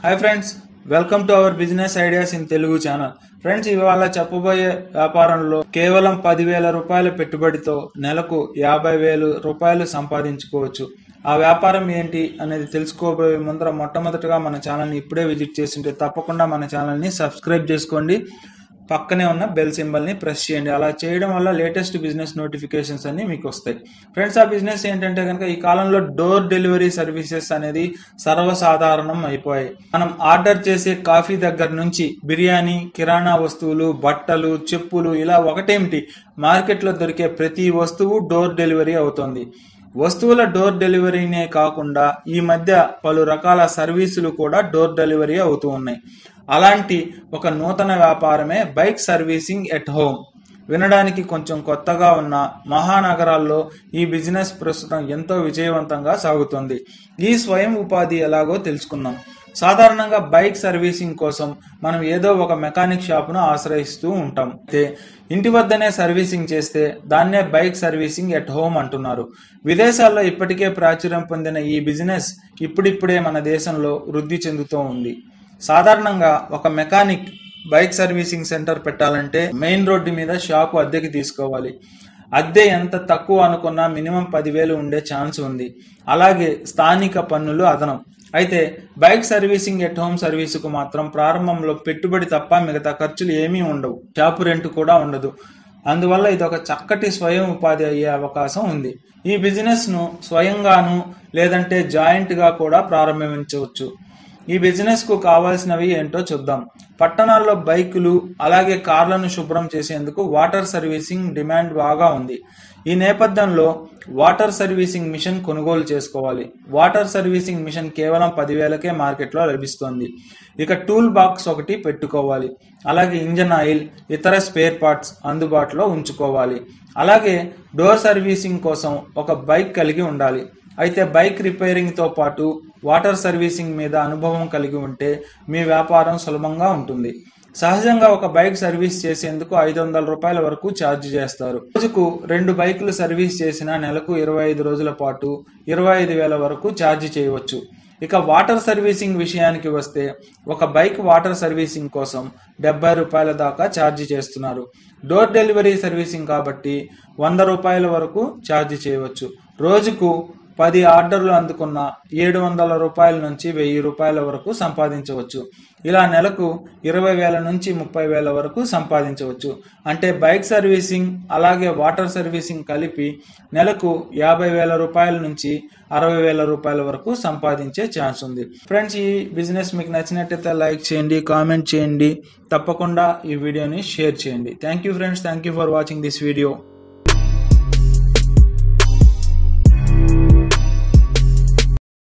hi friends welcome to our business ideas in Telugu channel friends ఇవాళ చెప్పబోయే వ్యాపారంలో కేవలం పదివేల రూపాయల పెట్టుబడితో నెలకు యాభై వేలు రూపాయలు సంపాదించుకోవచ్చు ఆ వ్యాపారం ఏంటి అనేది తెలుసుకోబోయే ముందర మొట్టమొదటిగా మన ఛానల్ని ఇప్పుడే విజిట్ చేసింటే తప్పకుండా మన ఛానల్ని సబ్స్క్రైబ్ చేసుకోండి పక్కనే ఉన్న బెల్ సింబల్ని ప్రెస్ చేయండి అలా చేయడం వల్ల లేటెస్ట్ బిజినెస్ నోటిఫికేషన్స్ అన్ని మీకు వస్తాయి ఫ్రెండ్స్ ఆ బిజినెస్ ఏంటంటే కనుక ఈ కాలంలో డోర్ డెలివరీ సర్వీసెస్ అనేది సర్వసాధారణం అయిపోయాయి మనం ఆర్డర్ చేసే కాఫీ దగ్గర నుంచి బిర్యానీ కిరాణా వస్తువులు బట్టలు చెప్పులు ఇలా ఒకటేమిటి మార్కెట్లో దొరికే ప్రతి వస్తువు డోర్ డెలివరీ అవుతుంది వస్తువుల డోర్ డెలివరీనే కాకుండా ఈ మధ్య పలు రకాల సర్వీసులు కూడా డోర్ డెలివరీ అవుతూ ఉన్నాయి అలాంటి ఒక నూతన వ్యాపారమే బైక్ సర్వీసింగ్ ఎట్ హోమ్ వినడానికి కొంచెం కొత్తగా ఉన్న మహానగరాల్లో ఈ బిజినెస్ ప్రస్తుతం ఎంతో విజయవంతంగా సాగుతుంది ఈ స్వయం ఉపాధి ఎలాగో తెలుసుకుందాం సాధారణంగా బైక్ సర్వీసింగ్ కోసం మనం ఏదో ఒక మెకానిక్ షాప్ను ఆశ్రయిస్తూ ఉంటాం అయితే ఇంటి వద్దనే సర్వీసింగ్ చేస్తే దాన్నే బైక్ సర్వీసింగ్ ఎట్ హోమ్ అంటున్నారు విదేశాల్లో ఇప్పటికే ప్రాచుర్యం పొందిన ఈ బిజినెస్ ఇప్పుడిప్పుడే మన దేశంలో వృద్ధి చెందుతూ ఉంది సాధారణంగా ఒక మెకానిక్ బైక్ సర్వీసింగ్ సెంటర్ పెట్టాలంటే మెయిన్ రోడ్డు మీద షాపు అద్దెకి తీసుకోవాలి అద్దె ఎంత తక్కువ అనుకున్నా మినిమం పదివేలు ఉండే ఛాన్స్ ఉంది అలాగే స్థానిక పన్నులు అదనం అయితే బైక్ సర్వీసింగ్ ఎట్ హోమ్ సర్వీసుకు మాత్రం ప్రారంభంలో పెట్టుబడి తప్ప మిగతా ఖర్చులు ఏమీ ఉండవు షాపు రెంట్ కూడా ఉండదు అందువల్ల ఇది ఒక చక్కటి స్వయం ఉపాధి అయ్యే అవకాశం ఉంది ఈ బిజినెస్ను స్వయంగాను లేదంటే జాయింట్గా కూడా ప్రారంభించవచ్చు ఈ బిజినెస్కు కావాల్సినవి ఏంటో చూద్దాం పట్టణాల్లో బైకులు అలాగే కార్లను శుభ్రం చేసేందుకు వాటర్ సర్వీసింగ్ డిమాండ్ బాగా ఉంది ఈ నేపథ్యంలో వాటర్ సర్వీసింగ్ మిషన్ కొనుగోలు చేసుకోవాలి వాటర్ సర్వీసింగ్ మిషన్ కేవలం పదివేలకే మార్కెట్లో లభిస్తుంది ఇక టూల్ బాక్స్ ఒకటి పెట్టుకోవాలి అలాగే ఇంజన్ ఆయిల్ ఇతర స్పేర్ పార్ట్స్ అందుబాటులో ఉంచుకోవాలి అలాగే డోర్ సర్వీసింగ్ కోసం ఒక బైక్ కలిగి ఉండాలి అయితే బైక్ రిపేరింగ్తో పాటు వాటర్ సర్వీసింగ్ మీద అనుభవం కలిగి ఉంటే మీ వ్యాపారం సులభంగా ఉంటుంది సహజంగా ఒక బైక్ సర్వీస్ చేసేందుకు ఐదు వందల రూపాయల వరకు ఛార్జ్ చేస్తారు రోజుకు రెండు బైకులు సర్వీస్ చేసిన నెలకు ఇరవై ఐదు రోజుల పాటు ఇరవై ఐదు వేల వరకు ఛార్జ్ చేయవచ్చు ఇక వాటర్ సర్వీసింగ్ విషయానికి వస్తే ఒక బైక్ వాటర్ సర్వీసింగ్ కోసం డెబ్బై రూపాయల దాకా ఛార్జ్ చేస్తున్నారు డోర్ డెలివరీ సర్వీసింగ్ కాబట్టి వంద రూపాయల వరకు ఛార్జ్ చేయవచ్చు రోజుకు పది ఆర్డర్లు అందుకున్న ఏడు వందల రూపాయల నుంచి వెయ్యి రూపాయల వరకు సంపాదించవచ్చు ఇలా నెలకు ఇరవై వేల నుంచి ముప్పై వేల వరకు సంపాదించవచ్చు అంటే బైక్ సర్వీసింగ్ అలాగే వాటర్ సర్వీసింగ్ కలిపి నెలకు యాభై వేల రూపాయల నుంచి అరవై వేల రూపాయల వరకు సంపాదించే ఛాన్స్ ఉంది ఫ్రెండ్స్ ఈ బిజినెస్ మీకు నచ్చినట్టయితే లైక్ చేయండి కామెంట్ చేయండి తప్పకుండా ఈ వీడియోని షేర్ చేయండి thank you friends thank you for watching this video